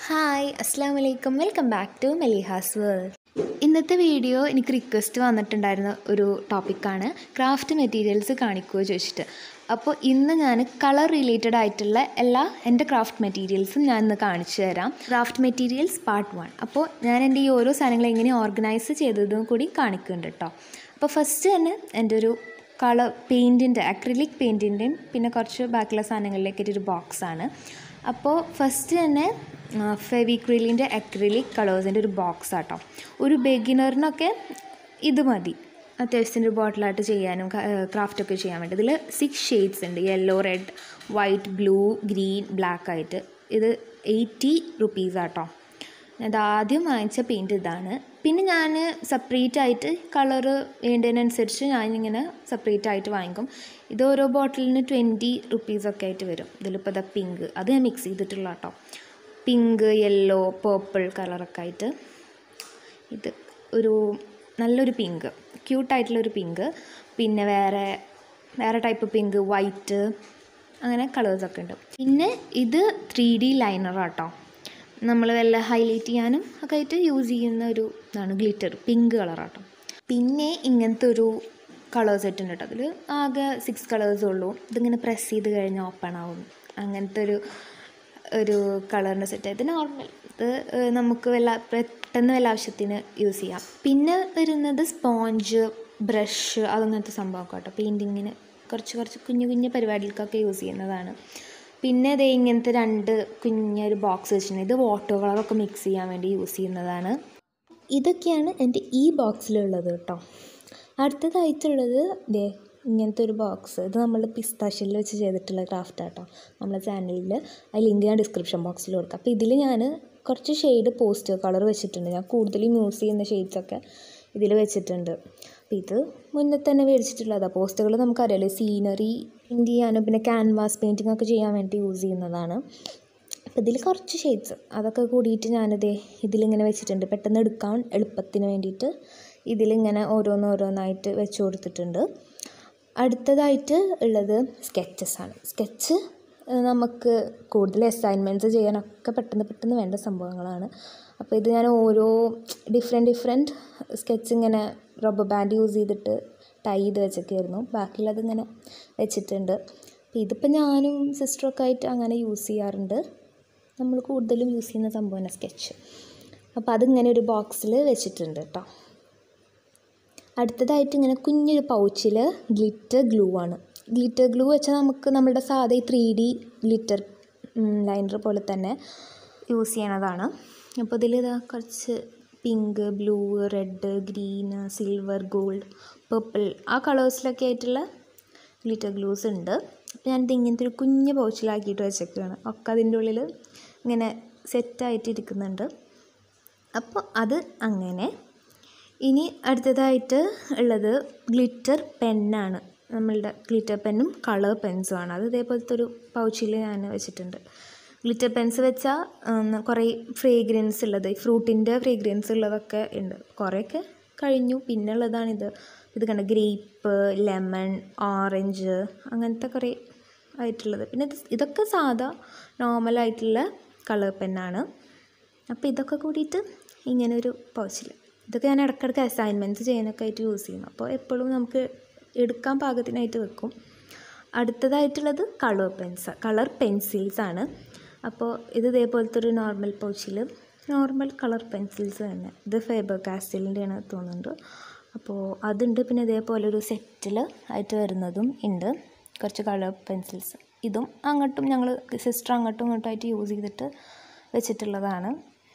hi അസ്സാം വലൈക്കും welcome back to Meliha's world ഇന്നത്തെ വീഡിയോ എനിക്ക് റിക്വസ്റ്റ് വന്നിട്ടുണ്ടായിരുന്ന ഒരു ടോപ്പിക്കാണ് ക്രാഫ്റ്റ് മെറ്റീരിയൽസ് കാണിക്കുമോ ചോദിച്ചിട്ട് അപ്പോൾ ഇന്ന് ഞാൻ കളർ റിലേറ്റഡ് ആയിട്ടുള്ള എല്ലാ എൻ്റെ ക്രാഫ്റ്റ് മെറ്റീരിയൽസും ഞാൻ ഇന്ന് കാണിച്ചു തരാം ക്രാഫ്റ്റ് മെറ്റീരിയൽസ് പാർട്ട് വൺ അപ്പോൾ ഞാൻ എൻ്റെ ഈ ഓരോ സാധനങ്ങൾ എങ്ങനെ ഓർഗനൈസ് ചെയ്തതും കൂടി കാണിക്കുന്നുണ്ട് കേട്ടോ അപ്പോൾ ഫസ്റ്റ് തന്നെ എൻ്റെ ഒരു കളർ പെയിൻറ്റിൻ്റെ അക്രിലിക് പെയിൻറ്റിൻ്റെയും പിന്നെ കുറച്ച് ബാക്കിയുള്ള സാധനങ്ങളിലേക്ക് ഒരു ബോക്സാണ് അപ്പോൾ ഫസ്റ്റ് തന്നെ ഫെവിക്രിലിൻ്റെ അക്രിലിക് കളേഴ്സിൻ്റെ ഒരു ബോക്സ് ആട്ടോ ഒരു ബെഗിനറിനൊക്കെ ഇത് മതി അത്യാവശ്യത്തിന് ഒരു ബോട്ടിലായിട്ട് ചെയ്യാനും ക്രാഫ്റ്റൊക്കെ ചെയ്യാൻ വേണ്ടി ഇതിൽ സിക്സ് ഷെയ്ഡ്സ് ഉണ്ട് yellow red white blue green black ആയിട്ട് ഇത് എയ്റ്റി റുപ്പീസ് ആട്ടോ അത് ആദ്യം വാങ്ങിച്ച പെയിൻറ്റ് ഇതാണ് പിന്നെ ഞാൻ സെപ്പറേറ്റ് ആയിട്ട് കളറ് വേണ്ടതിനനുസരിച്ച് ഞാനിങ്ങനെ സെപ്പറേറ്റ് ആയിട്ട് വാങ്ങിക്കും ഇത് ഓരോ ബോട്ടിലിന് ട്വൻറ്റി റുപ്പീസൊക്കെ ആയിട്ട് വരും ഇതിലിപ്പോൾ ഇതാ പിങ്ക് അത് ഞാൻ മിക്സ് ചെയ്തിട്ടുള്ള കേട്ടോ പിങ്ക് യെല്ലോ പേർപ്പിൾ കളറൊക്കെ ആയിട്ട് ഇത് ഒരു നല്ലൊരു പിങ്ക് ക്യൂട്ടായിട്ടുള്ളൊരു പിങ്ക് പിന്നെ വേറെ വേറെ ടൈപ്പ് പിങ്ക് വൈറ്റ് അങ്ങനെ കളേഴ്സൊക്കെ ഉണ്ട് പിന്നെ ഇത് ത്രീ ഡി ലൈനറാട്ടോ നമ്മൾ വല്ല ഹൈലൈറ്റ് ചെയ്യാനും ഒക്കെ ആയിട്ട് യൂസ് ചെയ്യുന്ന ഒരു ഇതാണ് ഗ്ലിറ്റർ പിങ്ക് കളറാട്ടോ പിന്നെ ഇങ്ങനത്തെ ഒരു കളർ സെറ്റ് ഉണ്ട് കേട്ടോ അതിൽ ആകെ സിക്സ് കളേഴ്സേ ഉള്ളൂ ഇതിങ്ങനെ പ്രസ് ചെയ്ത് കഴിഞ്ഞാൽ ഓപ്പൺ ആവും അങ്ങനത്തെ ഒരു ഒരു കളറിൻ്റെ സെറ്റ് ഇത് നോർമൽ ഇത് നമുക്ക് വല്ല പെട്ടെന്ന് വല്ല ആവശ്യത്തിന് യൂസ് ചെയ്യാം പിന്നെ വരുന്നത് സ്പോഞ്ച് ബ്രഷ് അതങ്ങനത്തെ സംഭവമൊക്കെ കേട്ടോ പെയിൻറ്റിങ്ങിന് കുറച്ച് കുറച്ച് കുഞ്ഞു കുഞ്ഞു പരിപാടികൾക്കൊക്കെ യൂസ് ചെയ്യുന്നതാണ് പിന്നെ ഇത് ഇങ്ങനത്തെ രണ്ട് കുഞ്ഞൊരു ബോക്സ് വെച്ചിട്ടുണ്ട് ഇത് വാട്ടർ കളറൊക്കെ മിക്സ് ചെയ്യാൻ വേണ്ടി യൂസ് ചെയ്യുന്നതാണ് ഇതൊക്കെയാണ് എൻ്റെ ഈ ബോക്സിലുള്ളത് കേട്ടോ അടുത്തതായിട്ടുള്ളത് ദേ ഇങ്ങനത്തെ ഒരു ബോക്സ് ഇത് നമ്മൾ പിസ്താഷ്യയിൽ വെച്ച് ചെയ്തിട്ടുള്ള ക്രാഫ്റ്റ് ആട്ടോ നമ്മളെ ചാനലിൽ ആ ലിങ്ക് ഞാൻ ഡിസ്ക്രിപ്ഷൻ ബോക്സിൽ കൊടുക്കാം അപ്പോൾ ഇതിൽ ഞാൻ കുറച്ച് ഷെയ്ഡ് പോസ്റ്റർ കളർ വെച്ചിട്ടുണ്ട് ഞാൻ കൂടുതലും യൂസ് ചെയ്യുന്ന ഷെയ്ഡ്സൊക്കെ ഇതിൽ വെച്ചിട്ടുണ്ട് അപ്പോൾ ഇത് മുന്നേ തന്നെ മേടിച്ചിട്ടുള്ളതാണ് പോസ്റ്ററുകൾ നമുക്കറിയാലോ സീനറി പെയിൻറ്റ് ചെയ്യാനും പിന്നെ ക്യാൻവാസ് പെയിൻറ്റിംഗ് ഒക്കെ ചെയ്യാൻ വേണ്ടി യൂസ് ചെയ്യുന്നതാണ് അപ്പോൾ ഇതിൽ കുറച്ച് ഷെയ്ഡ്സ് അതൊക്കെ കൂടിയിട്ട് ഞാനിത് ഇതിലിങ്ങനെ വെച്ചിട്ടുണ്ട് പെട്ടെന്ന് എടുക്കാൻ എളുപ്പത്തിന് വേണ്ടിയിട്ട് ഇതിലിങ്ങനെ ഓരോന്നോരോന്നായിട്ട് വെച്ച് കൊടുത്തിട്ടുണ്ട് അടുത്തതായിട്ട് ഉള്ളത് സ്കെച്ചസ് ആണ് സ്കെച്ച് നമുക്ക് കൂടുതൽ അസൈൻമെൻറ്റ്സ് ചെയ്യാനൊക്കെ പെട്ടെന്ന് പെട്ടെന്ന് വേണ്ട സംഭവങ്ങളാണ് അപ്പോൾ ഇത് ഞാൻ ഓരോ ഡിഫറെൻറ്റ് ഡിഫറെൻറ്റ് സ്കെച്ച് ഇങ്ങനെ റബ്ബർ ബാൻഡ് യൂസ് ചെയ്തിട്ട് ടൈ ചെയ്ത് വെച്ചൊക്കെയായിരുന്നു ബാക്കിയുള്ളത് ഇങ്ങനെ വെച്ചിട്ടുണ്ട് അപ്പോൾ ഇതിപ്പോൾ ഞാനും സിസ്റ്ററൊക്കെ ആയിട്ട് അങ്ങനെ യൂസ് ചെയ്യാറുണ്ട് നമ്മൾ കൂടുതലും യൂസ് ചെയ്യുന്ന സംഭവമാണ് സ്കെച്ച് അപ്പോൾ അതിങ്ങനെ ഒരു ബോക്സിൽ വെച്ചിട്ടുണ്ട് കേട്ടോ അടുത്തതായിട്ട് ഇങ്ങനെ കുഞ്ഞൊരു പൗച്ചിൽ ഗ്ലിറ്റർ ഗ്ലൂ ആണ് ഗ്ലിറ്റർ ഗ്ലൂ വെച്ചാൽ നമുക്ക് നമ്മുടെ സാധാ ഈ ത്രീ ഡി ഗ്ലിറ്റർ ലൈനർ പോലെ തന്നെ യൂസ് ചെയ്യണതാണ് അപ്പോൾ ഇതിൽ ഇതാ കുറച്ച് pink blue red green silver gold purple ആ കളേഴ്സിലൊക്കെ ആയിട്ടുള്ള ഗ്ലിറ്റർ ഗ്ലൂസ് ഉണ്ട് അപ്പോൾ ഞാനിത് ഇങ്ങനത്തെ ഒരു കുഞ്ഞ് പൗച്ചിലാക്കിയിട്ട് വെച്ചേക്കുകയാണ് ഒക്കെ അതിൻ്റെ ഉള്ളിൽ ഇങ്ങനെ സെറ്റായിട്ട് ഇരിക്കുന്നുണ്ട് അപ്പോൾ അത് അങ്ങനെ ഇനി അടുത്തതായിട്ട് ഉള്ളത് ഗ്ലിറ്റർ പെന്നാണ് നമ്മളുടെ ഗ്ലിറ്റർ പെന്നും കളർ പെൻസും ആണ് അത് ഇതേപോലത്തെ ഒരു പൗച്ചിൽ ഞാൻ വെച്ചിട്ടുണ്ട് ഗ്ലിറ്റർ പെൻസ് വെച്ചാൽ കുറേ ഫ്രേഗ്രൻസ് ഉള്ളത് ഫ്രൂട്ടിൻ്റെ ഫ്രേഗ്രൻസ് ഉള്ളതൊക്കെ ഉണ്ട് കുറേയൊക്കെ കഴിഞ്ഞു പിന്നെ ഉള്ളതാണിത് ഇത് കണ്ട ഗ്രേപ്പ് ലെമൺ ഓറഞ്ച് അങ്ങനത്തെ കുറേ ആയിട്ടുള്ളത് പിന്നെ ഇത് ഇതൊക്കെ സാധാ നോർമലായിട്ടുള്ള കളർ പെന്നാണ് അപ്പോൾ ഇതൊക്കെ കൂടിയിട്ട് ഇങ്ങനെ ഒരു പൗച്ചിൽ ഇതൊക്കെ ഞാൻ ഇടയ്ക്കിടയ്ക്ക് അസൈൻമെൻറ്റ്സ് ചെയ്യാനൊക്കെ ആയിട്ട് യൂസ് ചെയ്യും അപ്പോൾ എപ്പോഴും നമുക്ക് എടുക്കാൻ പാകത്തിനായിട്ട് വെക്കും അടുത്തതായിട്ടുള്ളത് കളർ പെൻസ് കളർ പെൻസിൽസ് ആണ് അപ്പോൾ ഇത് ഇതേപോലത്തെ ഒരു നോർമൽ പൗച്ചിൽ നോർമൽ കളർ പെൻസിൽസ് തന്നെ ഇത് ഫേബർ കാസ്റ്റലിൻ്റെയാണ് തോന്നുന്നുണ്ട് അപ്പോൾ അതുണ്ട് പിന്നെ ഇതേപോലെ ഒരു സെറ്റിൽ ആയിട്ട് വരുന്നതും ഉണ്ട് കുറച്ച് കളർ പെൻസിൽസ് ഇതും അങ്ങോട്ടും ഞങ്ങൾ സിസ്റ്റർ അങ്ങോട്ടും ഇങ്ങോട്ടും ആയിട്ട് യൂസ് ചെയ്തിട്ട് വെച്ചിട്ടുള്ളതാണ്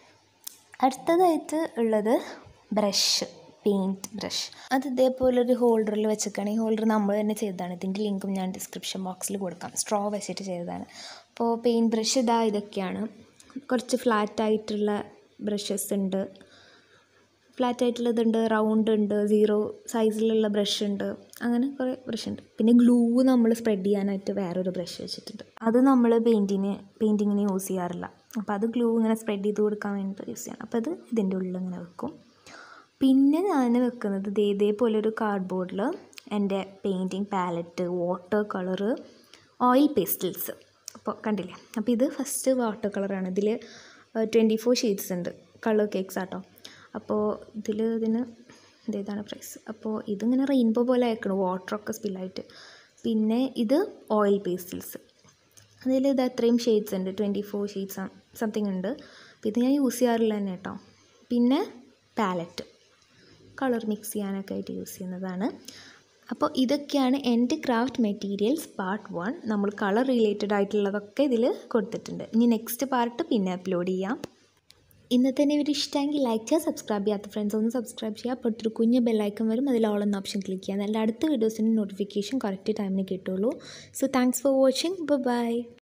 അടുത്തതായിട്ട് ഉള്ളത് ബ്രഷ് പെയിൻറ്റ് ബ്രഷ് അത് ഇതേപോലെ ഒരു ഹോൾഡറിൽ വെച്ചേക്കാണ് ഈ ഹോൾഡർ നമ്മൾ തന്നെ ചെയ്തതാണ് ഇതിൻ്റെ ലിങ്കും ഞാൻ ഡിസ്ക്രിപ്ഷൻ ബോക്സിൽ കൊടുക്കാം സ്ട്രോ വെച്ചിട്ട് ചെയ്തതാണ് അപ്പോൾ പെയിൻറ്റ് ബ്രഷ് ഇതാ ഇതൊക്കെയാണ് കുറച്ച് ഫ്ലാറ്റ് ആയിട്ടുള്ള ബ്രഷസ് ഉണ്ട് ഫ്ലാറ്റ് ആയിട്ടുള്ളതുണ്ട് റൗണ്ട് ഉണ്ട് സീറോ സൈസിലുള്ള ബ്രഷ് ഉണ്ട് അങ്ങനെ കുറേ ബ്രഷ് ഉണ്ട് പിന്നെ ഗ്ലൂ നമ്മൾ സ്പ്രെഡ് ചെയ്യാനായിട്ട് വേറൊരു ബ്രഷ് വെച്ചിട്ടുണ്ട് അത് നമ്മൾ പെയിൻറ്റിന് പെയിൻറ്റിങ്ങിന് യൂസ് ചെയ്യാറില്ല അപ്പോൾ അത് ഗ്ലൂ ഇങ്ങനെ സ്പ്രെഡ് ചെയ്ത് കൊടുക്കാൻ വേണ്ടിയിട്ട് യൂസ് ചെയ്യണം അപ്പോൾ അത് ഇതിൻ്റെ ഉള്ളിൽ ഇങ്ങനെ വെക്കും പിന്നെ ഞാൻ വെക്കുന്നത് ഇതേ ഇതേപോലെ ഒരു കാർഡ്ബോർഡിൽ എൻ്റെ painting palette water colour oil pastels അപ്പോൾ കണ്ടില്ലേ അപ്പോൾ ഇത് ഫസ്റ്റ് വാട്ടർ കളറാണ് ഇതിൽ ട്വൻറ്റി ഫോർ ഷീറ്റ്സ് ഉണ്ട് കളർ കേക്ക്സ് ആട്ടോ അപ്പോൾ ഇതിൽ ഇതിന് ഇതേതാണ് പ്രൈസ് അപ്പോൾ ഇതിങ്ങനെ റെയിൻബോ പോലെ അയക്കണം വാട്ടറൊക്കെ സ്പില്ലായിട്ട് പിന്നെ ഇത് ഓയിൽ പേസ്റ്റൽസ് അതിൽ ഇത് അത്രയും ഷെയ്ഡ്സ് ഉണ്ട് ട്വൻറ്റി ഫോർ ഷെയ്ഡ്സ് സംതിങ് ഉണ്ട് അപ്പോൾ ഇത് ഞാൻ യൂസ് ചെയ്യാറില്ല തന്നെ കേട്ടോ പിന്നെ പാലറ്റ് കളർ മിക്സ് ചെയ്യാനൊക്കെ ആയിട്ട് യൂസ് ചെയ്യുന്നതാണ് അപ്പോൾ ഇതൊക്കെയാണ് എൻ്റെ ക്രാഫ്റ്റ് മെറ്റീരിയൽസ് പാർട്ട് വൺ നമ്മൾ കളർ റിലേറ്റഡ് ആയിട്ടുള്ളതൊക്കെ ഇതിൽ കൊടുത്തിട്ടുണ്ട് ഇനി നെക്സ്റ്റ് പാർട്ട് പിന്നെ അപ്ലോഡ് ചെയ്യാം ഇന്നത്തെ തന്നെ വീഡിയോ ഇഷ്ടമെങ്കിൽ ലൈക്ക് ചെയ്യുക സബ്സ്ക്രൈബ് ചെയ്യാത്ത ഫ്രണ്ട്സ് ഒന്ന് സബ്സ്ക്രൈബ് ചെയ്യുക അപ്പോൾ ഒരു കുഞ്ഞ് ബെല്ലൈക്കൺ വരും അതിൽ ഓൾ എന്ന ഓപ്ഷൻ ക്ലിക്ക് ചെയ്യുക നല്ല അടുത്ത വീഡിയോസിൻ്റെ നോട്ടിഫിക്കേഷൻ കറക്റ്റ് ടൈമിന് കിട്ടുള്ളൂ so thanks for watching by